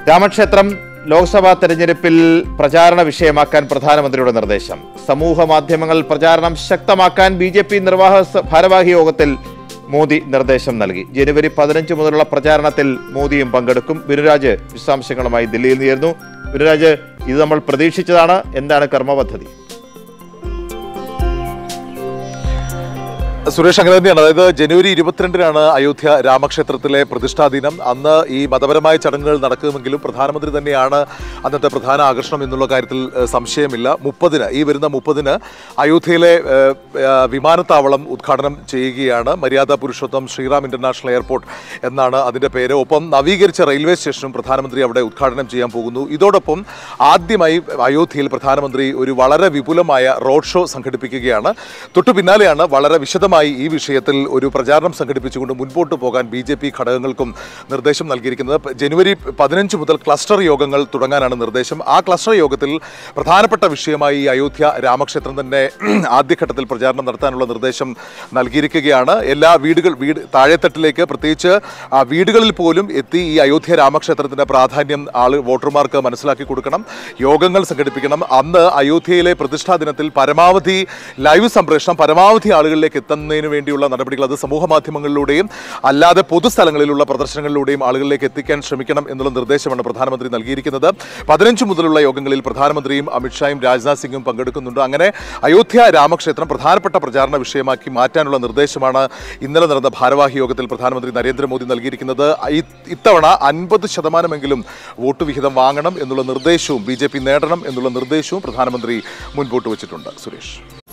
രാമക്ഷേത്രം ലോക്സഭാ തെരഞ്ഞെടുപ്പിൽ പ്രചാരണ വിഷയമാക്കാൻ പ്രധാനമന്ത്രിയുടെ നിർദ്ദേശം സമൂഹ മാധ്യമങ്ങൾ പ്രചാരണം ശക്തമാക്കാൻ ബി ജെ പി നിർവാഹക സ- ഭാരവാഹി യോഗത്തിൽ മോദി നിർദ്ദേശം നൽകി ജനുവരി പതിനഞ്ച് മുതലുള്ള പ്രചാരണത്തിൽ മോദിയും പങ്കെടുക്കും ബിനുരാജ് വിശദാംശങ്ങളുമായി ദില്ലിയിൽ നിന്നായിരുന്നു ബിനുരാജ് ഇത് നമ്മൾ പ്രതീക്ഷിച്ചതാണ് എന്താണ് കർമ്മപദ്ധതി സുരേഷ് അങ്ങനെ തന്നെയാണ് അതായത് ജനുവരി ഇരുപത്തിരണ്ടിനാണ് അയോധ്യ രാമക്ഷേത്രത്തിലെ പ്രതിഷ്ഠാ ദിനം അന്ന് ഈ മതപരമായ ചടങ്ങുകൾ നടക്കുമെങ്കിലും പ്രധാനമന്ത്രി തന്നെയാണ് അന്നത്തെ പ്രധാന ആകർഷണം എന്നുള്ള കാര്യത്തിൽ ഏഹ്, സംശയമില്ല മുപ്പതിന് ഈ വരുന്ന മുപ്പതിന് അയോധ്യയിലെ ഏഹ്, ഏഹ്, വിമാനത്താവളം ഉദ്ഘാടനം ചെയ്യുകയാണ് മര്യാദ പുരുഷോത്തം ശ്രീറാം ഇന്റർനാഷണൽ എയർപോർട്ട് എന്നാണ് അതിന്റെ പേര് ഒപ്പം നവീകരിച്ച റെയിൽവേ സ്റ്റേഷനും പ്രധാനമന്ത്രി അവിടെ ഉദ്ഘാടനം ചെയ്യാൻ പോകുന്നു ഇതോടൊപ്പം ആദ്യമായി അയോധ്യയിൽ പ്രധാനമന്ത്രി ഒരു വളരെ വിപുലമായ റോഡ് ഷോ സംഘടിപ്പിക്കുകയാണ് തൊട്ടു പിന്നാലെയാണ് വളരെ വിശദമായി ഈ വിഷയത്തിൽ ഒരു പ്രചാരണം സംഘടിപ്പിച്ചുകൊണ്ട് മുൻപോട്ട് പോകാൻ ബി ജെ പി ഘടകങ്ങൾക്കും നിർദ്ദേശം നൽകിയിരിക്കുന്നത് പ- ജനുവരി പതിനഞ്ച് മുതൽ ക്ലസ്റ്റർ യോഗങ്ങൾ തുടങ്ങാനാണ് നിർദ്ദേശം ആ ക്ലസ്റ്റർ യോഗത്തിൽ പ്രധാനപ്പെട്ട വിഷയമായി ഈ അയോധ്യ രാമക്ഷേത്രം തന്നെ ആദ്യഘട്ടത്തിൽ പ്രചാരണം നടത്താനുള്ള നിർദ്ദേശം നൽകിയിരിക്കുകയാണ് എല്ലാ വീടുകൾ വീട് താഴെത്തട്ടിലേക്ക് പ്രത്യേകിച്ച് ആ, വീടുകളിൽ പോലും എത്തി ഈ അയോധ്യ രാമക്ഷേത്രത്തിന്റെ പ്രാധാന്യം ആള് വോട്ടർമാർക്ക് മനസ്സിലാക്കി കൊടുക്കണം യോഗങ്ങൾ സംഘടിപ്പിക്കണം അന്ന് അയോധ്യയിലെ പ്രതിഷ്ഠാ ദിനത്തിൽ പരമാവധി ലൈവ് സംപ്രേഷണം പരമാവധി ആളുകളിലേക്ക് എത്തുന്നതിന് വേണ്ടിയുള്ള നടപടികൾ അത് സമൂഹ മാധ്യമങ്ങളിലൂടെയും അല്ലാതെ പൊതുസ്ഥലങ്ങളിലുള്ള പ്രദർശനങ്ങളിലൂടെയും ആളുകളിലേക്ക് എത്തിക്കാൻ ശ്രമിക്കണം എന്നുള്ള നിർദ്ദേശമാണ് പ്രധാനമന്ത്രി നൽകിയിരിക്കുന്നത് പതിനഞ്ച് മുതലുള്ള യോഗങ്ങളിൽ പ്രധാനമന്ത്രിയും അമിത്ഷായും രാജ്നാഥ് സിംഗും പങ്കെടുക്കുന്നുണ്ട് അങ്ങനെ അയോധ്യ രാമക്ഷേത്രം പ്രധാനപ്പെട്ട പ്രചാരണ വിഷയമാക്കി മാറ്റാനുള്ള നിർദ്ദേശമാണ് ഇന്നലെ നടന്ന ഭാരവാഹി യോഗത്തിൽ പ്രധാനമന്ത്രി നരേന്ദ്രമോദി നൽകിയിരിക്കുന്നത് ഇ- ഇത്തവണ അൻപത് ശതമാനമെങ്കിലും വോട്ട് വിഹിതം വാങ്ങണം എന്നുള്ള നിർദ്ദേശവും ബി നേടണം എന്നുള്ള നിർദ്ദേശവും പ്രധാനമന്ത്രി മുൻപോട്ട് വച്ചിട്ടുണ്ട് സുരേഷ്